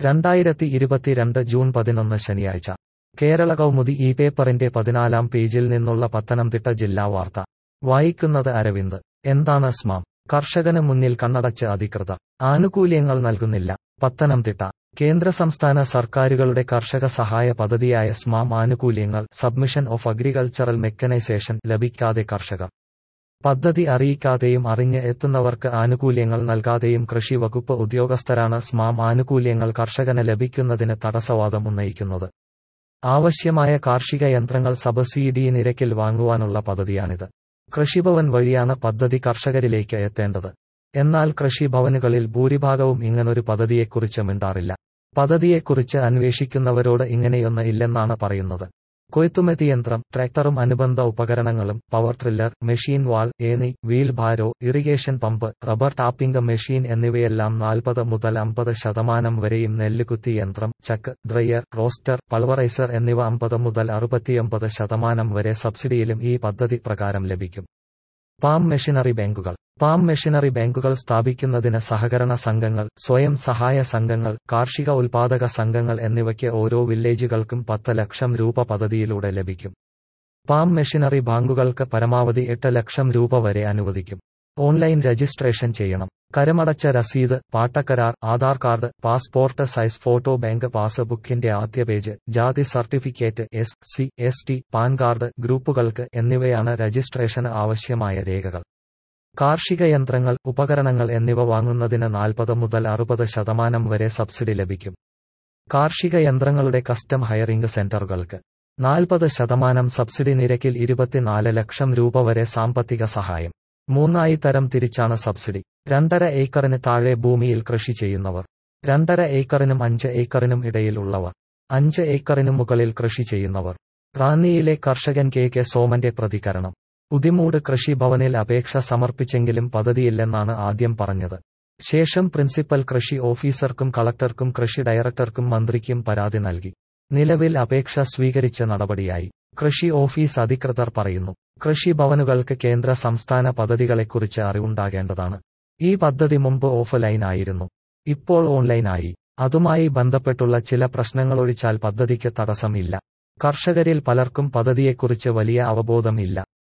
രണ്ടായിരത്തി ഇരുപത്തിരണ്ട് ജൂൺ പതിനൊന്ന് ശനിയാഴ്ച കേരള കൗമുദി ഈ പേപ്പറിന്റെ പതിനാലാം പേജിൽ നിന്നുള്ള പത്തനംതിട്ട ജില്ലാ വാർത്ത വായിക്കുന്നത് അരവിന്ദ് എന്താണ് സ്മാം കർഷകന് മുന്നിൽ കണ്ണടച്ച് അധികൃതർ ആനുകൂല്യങ്ങൾ നൽകുന്നില്ല പത്തനംതിട്ട കേന്ദ്ര സംസ്ഥാന സർക്കാരുകളുടെ കർഷക സഹായ പദ്ധതിയായ സ്മാം ആനുകൂല്യങ്ങൾ സബ്മിഷൻ ഓഫ് അഗ്രികൾച്ചറൽ മെക്കനൈസേഷൻ ലഭിക്കാതെ കർഷകർ പദ്ധതി അറിയിക്കാതെയും അറിഞ്ഞ് എത്തുന്നവർക്ക് ആനുകൂല്യങ്ങൾ നൽകാതെയും കൃഷി വകുപ്പ് ഉദ്യോഗസ്ഥരാണ് സ്മാം ആനുകൂല്യങ്ങൾ കർഷകന് ലഭിക്കുന്നതിന് തടസ്സവാദം ഉന്നയിക്കുന്നത് ആവശ്യമായ കാർഷിക യന്ത്രങ്ങൾ സബ്സിഡി നിരക്കിൽ വാങ്ങുവാനുള്ള പദ്ധതിയാണിത് കൃഷിഭവൻ വഴിയാണ് പദ്ധതി കർഷകരിലേക്ക് എത്തേണ്ടത് എന്നാൽ കൃഷിഭവനുകളിൽ ഭൂരിഭാഗവും ഇങ്ങനൊരു പദ്ധതിയെക്കുറിച്ച് മിണ്ടാറില്ല പദ്ധതിയെക്കുറിച്ച് അന്വേഷിക്കുന്നവരോട് ഇങ്ങനെയൊന്ന് ഇല്ലെന്നാണ് പറയുന്നത് കൊയ്ത്തുമതി യന്ത്രം ട്രാക്ടറും അനുബന്ധ ഉപകരണങ്ങളും പവർ ട്രില്ലർ മെഷീൻ വാൾ ഏണി വീൽ ഭാരോ irrigation pump rubber tapping machine എന്നിവയെല്ലാം നാൽപ്പത് മുതൽ അമ്പത് ശതമാനം വരെയും നെല്ലുകുത്തി യന്ത്രം ചക്ക് ഡ്രയർ റോസ്റ്റർ പൾവറൈസർ എന്നിവ അമ്പത് മുതൽ അറുപത്തിയൊമ്പത് ശതമാനം വരെ സബ്സിഡിയിലും ഈ പദ്ധതി പ്രകാരം ലഭിക്കും പാം മെഷീനറി ബാങ്കുകൾ പാം മെഷീനറി ബാങ്കുകൾ സ്ഥാപിക്കുന്നതിന് സഹകരണ സംഘങ്ങൾ സ്വയം സഹായ സംഘങ്ങൾ കാർഷിക ഉൽപാദക സംഘങ്ങൾ എന്നിവയ്ക്ക് ഓരോ വില്ലേജുകൾക്കും പത്ത് ലക്ഷം രൂപ പദ്ധതിയിലൂടെ ലഭിക്കും പാം മെഷീനറി ബാങ്കുകൾക്ക് പരമാവധി എട്ട് ലക്ഷം രൂപ വരെ അനുവദിക്കും ഓൺലൈൻ രജിസ്ട്രേഷൻ ചെയ്യണം കരമടച്ച രസീത് പാട്ടക്കരാർ Aadhaar card passport size photo bank പാസ്ബുക്കിന്റെ ആദ്യ പേജ് ജാതി certificate S C S T PAN card ഗ്രൂപ്പുകൾക്ക് എന്നിവയാണ് രജിസ്ട്രേഷന് ആവശ്യമായ രേഖകൾ കാർഷിക യന്ത്രങ്ങൾ ഉപകരണങ്ങൾ എന്നിവ വാങ്ങുന്നതിന് നാൽപ്പത് മുതൽ അറുപത് ശതമാനം വരെ സബ്സിഡി ലഭിക്കും കാർഷിക യന്ത്രങ്ങളുടെ കസ്റ്റം ഹയറിംഗ് സെന്ററുകൾക്ക് നാൽപ്പത് ശതമാനം സബ്സിഡി നിരക്കിൽ ഇരുപത്തിനാല് ലക്ഷം രൂപ വരെ സാമ്പത്തിക സഹായം മൂന്നായി തരം തിരിച്ചാണ് സബ്സിഡി രണ്ടര ഏക്കറിന് താഴെ ഭൂമിയിൽ കൃഷി ചെയ്യുന്നവർ രണ്ടര ഏക്കറിനും അഞ്ച് ഏക്കറിനും ഇടയിൽ ഉള്ളവർ അഞ്ച് ഏക്കറിനു മുകളിൽ കൃഷി ചെയ്യുന്നവർ റാന്നിയിലെ കർഷകൻ കെ കെ സോമന്റെ പ്രതികരണം ഉദിമൂട് കൃഷിഭവനിൽ അപേക്ഷ സമർപ്പിച്ചെങ്കിലും പദ്ധതിയില്ലെന്നാണ് ആദ്യം പറഞ്ഞത് ശേഷം പ്രിൻസിപ്പൽ കൃഷി ഓഫീസർക്കും കളക്ടർക്കും കൃഷി ഡയറക്ടർക്കും മന്ത്രിക്കും പരാതി നൽകി നിലവിൽ അപേക്ഷ സ്വീകരിച്ച നടപടിയായി കൃഷി ഓഫീസ് അധികൃതർ പറയുന്നു കൃഷിഭവനുകൾക്ക് കേന്ദ്ര സംസ്ഥാന പദ്ധതികളെക്കുറിച്ച് അറിവുണ്ടാകേണ്ടതാണ് ഈ പദ്ധതി മുമ്പ് ഓഫ്ലൈൻ ആയിരുന്നു ഇപ്പോൾ ഓൺലൈനായി അതുമായി ബന്ധപ്പെട്ടുള്ള ചില പ്രശ്നങ്ങളൊഴിച്ചാൽ പദ്ധതിക്ക് തടസ്സം ഇല്ല കർഷകരിൽ പലർക്കും പദ്ധതിയെക്കുറിച്ച് വലിയ അവബോധം ഇല്ല